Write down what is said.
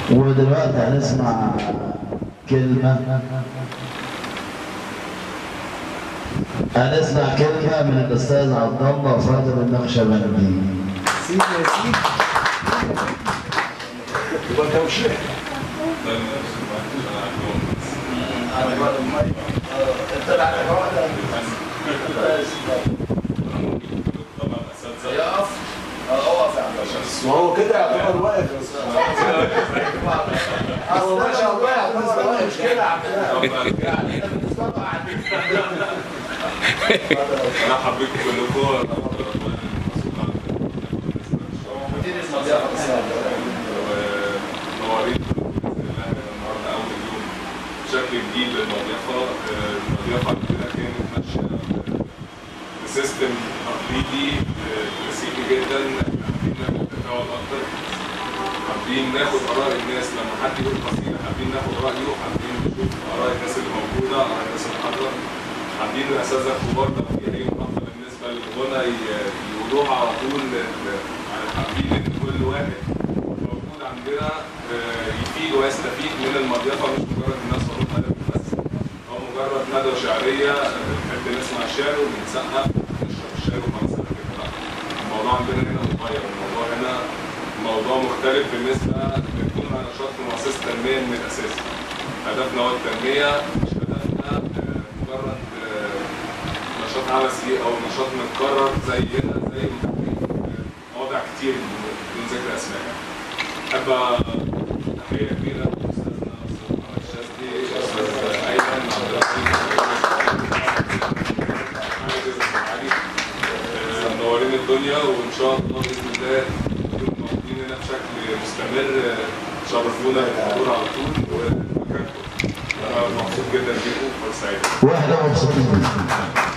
ودلوقتي هنسمع كلمة هنسمع كلمة من الأستاذ عبد الله فاضل النقشبندي سيدي يا سيدي يبقى توشيح ما هو كده يعتبر واقف هو ما شاء الله يعتبر واقف مش كده يا عبد الله انا حبيتكم كلكم ونورين النهارده اول يوم بشكل جديد للمضيافه آه، المضيافه عندنا كانت ماشيه بسيستم تقليدي آه، كلاسيكي جدا حابين ناخد تفاعل اكتر حابين ناخد اراء الناس لما حد يقول قصيده حابين ناخد رايه حابين نشوف اراء الناس اللي موجوده اراء الناس اللي حاضره حابين الاساتذه الكبار لو في اي محطه بالنسبه للغنى ي- يقولوها على طول ل- يعني حابين ان كل واحد موجود عندنا آه، يفيد ويستفيد من المضيافه مش مجرد الناس صوت قلم بس او مجرد ندوه شعريه آه، بنحب نسمع الشعر وبنسقف ونشرب الشعر وخلاص على كده لا الموضوع عندنا هنا متغير الموضوع هنا موضوع مختلف بالنسبه لكون نشاط في مؤسسه تنميه من الاساس هدفنا هو التنميه مش هدفنا آه، مجرد آه، نشاط عبثي او نشاط متكرر زينا زي مواضع كتير بدون ذكر اسماء احب تحيه كبيره لاستاذنا استاذ محمد الشاذلي استاذ ايمن عبد اللطيف حاجز علي آه، منورين الدنيا وان شاء الله باذن الله تكونوا موجودين هنا بشكل مستمر آه، تشرفونا بالحضور على طول ومكانكم انا مبسوط جدا بيكم وسعيد واحنا مبسوطين بيك